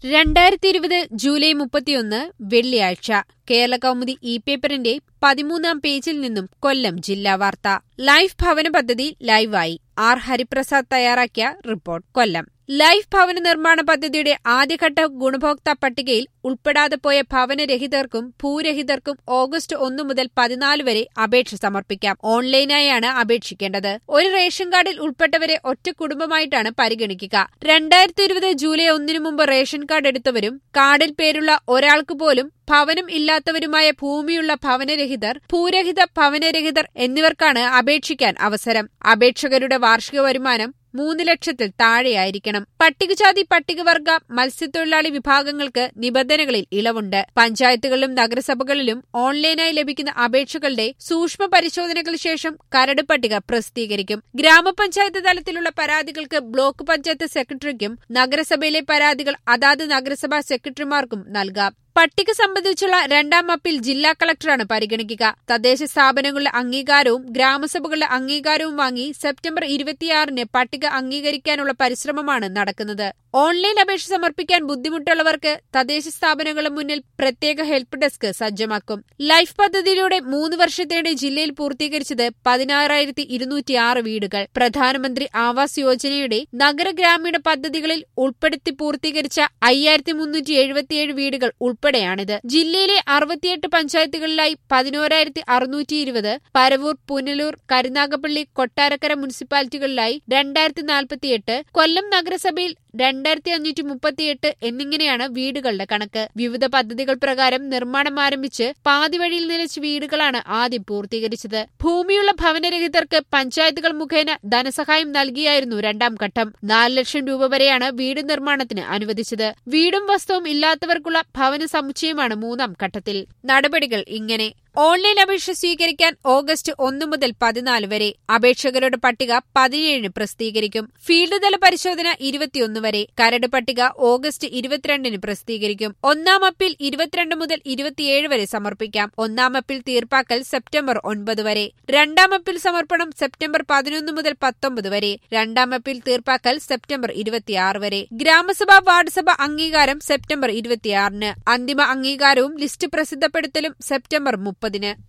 രണ്ടായിരത്തി ഇരുപത് ജൂലൈ മുപ്പത്തിയൊന്ന് വെള്ളിയാഴ്ച കേരള കൗമുദി ഇ പേപ്പറിന്റെ പതിമൂന്നാം പേജിൽ നിന്നും കൊല്ലം ജില്ലാ വാർത്ത ലൈഫ് ഭവന പദ്ധതി ലൈവായി ആർ ഹരിപ്രസാദ് തയ്യാറാക്കിയ റിപ്പോർട്ട് കൊല്ലം ലൈഫ് ഭവന നിർമ്മാണ പദ്ധതിയുടെ ആദ്യഘട്ട ഗുണഭോക്താ പട്ടികയിൽ ഉൾപ്പെടാതെ പോയ ഭവനരഹിതർക്കും ഭൂരഹിതർക്കും ഓഗസ്റ്റ് ഒന്നു മുതൽ പതിനാല് വരെ അപേക്ഷ സമർപ്പിക്കാം ഓൺലൈനായാണ് അപേക്ഷിക്കേണ്ടത് ഒരു റേഷൻ കാർഡിൽ ഉൾപ്പെട്ടവരെ ഒറ്റ കുടുംബമായിട്ടാണ് പരിഗണിക്കുക രണ്ടായിരത്തി ഇരുപത് ജൂലൈ ഒന്നിനു മുമ്പ് റേഷൻ കാർഡ് എടുത്തവരും കാർഡിൽ പേരുള്ള ഒരാൾക്ക് പോലും ഭവനം ഇല്ലാത്തവരുമായ ഭൂമിയുള്ള ഭവനരഹിതർ ഭൂരഹിത ഭവനരഹിതർ എന്നിവർക്കാണ് അപേക്ഷിക്കാൻ അവസരം അപേക്ഷകരുടെ വാർഷിക വരുമാനം മൂന്ന് ലക്ഷത്തിൽ താഴെയായിരിക്കണം പട്ടികജാതി പട്ടികവർഗ മത്സ്യത്തൊഴിലാളി വിഭാഗങ്ങൾക്ക് നിബന്ധനകളിൽ ഇളവുണ്ട് പഞ്ചായത്തുകളിലും നഗരസഭകളിലും ഓൺലൈനായി ലഭിക്കുന്ന അപേക്ഷകളുടെ സൂക്ഷ്മ പരിശോധനകൾക്ക് ശേഷം കരട് പട്ടിക പ്രസിദ്ധീകരിക്കും ഗ്രാമപഞ്ചായത്ത് തലത്തിലുള്ള പരാതികൾക്ക് ബ്ലോക്ക് പഞ്ചായത്ത് സെക്രട്ടറിക്കും നഗരസഭയിലെ പരാതികൾ അതാത് നഗരസഭാ സെക്രട്ടറിമാർക്കും നൽകാം പട്ടിക സംബന്ധിച്ചുള്ള രണ്ടാം അപ്പീൽ ജില്ലാ കളക്ടറാണ് പരിഗണിക്കുക തദ്ദേശ സ്ഥാപനങ്ങളുടെ അംഗീകാരവും ഗ്രാമസഭകളുടെ അംഗീകാരവും വാങ്ങി സെപ്റ്റംബർ ഇരുപത്തിയാറിന് പട്ടിക അംഗീകരിക്കാനുള്ള പരിശ്രമമാണ് നടക്കുന്നത് ഓൺലൈൻ അപേക്ഷ സമർപ്പിക്കാൻ ബുദ്ധിമുട്ടുള്ളവർക്ക് തദ്ദേശ സ്ഥാപനങ്ങളുടെ മുന്നിൽ പ്രത്യേക ഹെൽപ്പ് ഡെസ്ക് സജ്ജമാക്കും ലൈഫ് പദ്ധതിയിലൂടെ മൂന്ന് വർഷത്തിനിടെ ജില്ലയിൽ പൂർത്തീകരിച്ചത് പതിനാറായിരത്തി ഇരുന്നൂറ്റിയാറ് വീടുകൾ പ്രധാനമന്ത്രി ആവാസ് യോജനയുടെ നഗര ഗ്രാമീണ പദ്ധതികളിൽ ഉൾപ്പെടുത്തി പൂർത്തീകരിച്ച അയ്യായിരത്തി മുന്നൂറ്റി എഴുപത്തിയേഴ് വീടുകൾ ഉൾപ്പെടെയാണിത് ജില്ലയിലെ അറുപത്തിയെട്ട് പഞ്ചായത്തുകളിലായി പതിനോരായിരത്തി അറുന്നൂറ്റി ഇരുപത് പരവൂർ പുനലൂർ കരുനാഗപ്പള്ളി കൊട്ടാരക്കര മുനിസിപ്പാലിറ്റികളിലായി രണ്ടായിരത്തി നാൽപ്പത്തിയെട്ട് കൊല്ലം നഗരസഭയിൽ രണ്ടായിരത്തി അഞ്ഞൂറ്റി മുപ്പത്തിയെട്ട് എന്നിങ്ങനെയാണ് വീടുകളുടെ കണക്ക് വിവിധ പദ്ധതികൾ പ്രകാരം നിർമ്മാണം ആരംഭിച്ച് പാതി വഴിയിൽ നിലച്ച വീടുകളാണ് ആദ്യം പൂർത്തീകരിച്ചത് ഭൂമിയുള്ള ഭവനരഹിതർക്ക് പഞ്ചായത്തുകൾ മുഖേന ധനസഹായം നൽകിയായിരുന്നു രണ്ടാം ഘട്ടം നാല് ലക്ഷം രൂപ വരെയാണ് വീട് നിർമ്മാണത്തിന് അനുവദിച്ചത് വീടും വസ്തുവും ഇല്ലാത്തവർക്കുള്ള ഭവന സമുച്ചയമാണ് മൂന്നാം ഘട്ടത്തിൽ നടപടികൾ ഇങ്ങനെ ഓൺലൈൻ അപേക്ഷ സ്വീകരിക്കാൻ ഓഗസ്റ്റ് ഒന്ന് മുതൽ പതിനാല് വരെ അപേക്ഷകരുടെ പട്ടിക പതിനേഴിന് പ്രസിദ്ധീകരിക്കും ഫീൽഡ് തല പരിശോധന ഇരുപത്തിയൊന്ന് വരെ കരട് പട്ടിക ഓഗസ്റ്റ് ഇരുപത്തിരണ്ടിന് പ്രസിദ്ധീകരിക്കും ഒന്നാം അപ്പീൽ ഇരുപത്തിരണ്ട് മുതൽ ഇരുപത്തിയേഴ് വരെ സമർപ്പിക്കാം ഒന്നാം അപ്പീൽ തീർപ്പാക്കൽ സെപ്റ്റംബർ ഒൻപത് വരെ രണ്ടാം അപ്പീൽ സമർപ്പണം സെപ്റ്റംബർ പതിനൊന്ന് മുതൽ പത്തൊമ്പത് വരെ രണ്ടാം അപ്പീൽ തീർപ്പാക്കൽ സെപ്റ്റംബർ ഇരുപത്തിയാറ് വരെ ഗ്രാമസഭ വാർഡ് സഭ അംഗീകാരം സെപ്റ്റംബർ ഇരുപത്തിയാറിന് അന്തിമ അംഗീകാരവും ലിസ്റ്റ് പ്രസിദ്ധപ്പെടുത്തലും സെപ്റ്റംബർ മുപ്പതിന്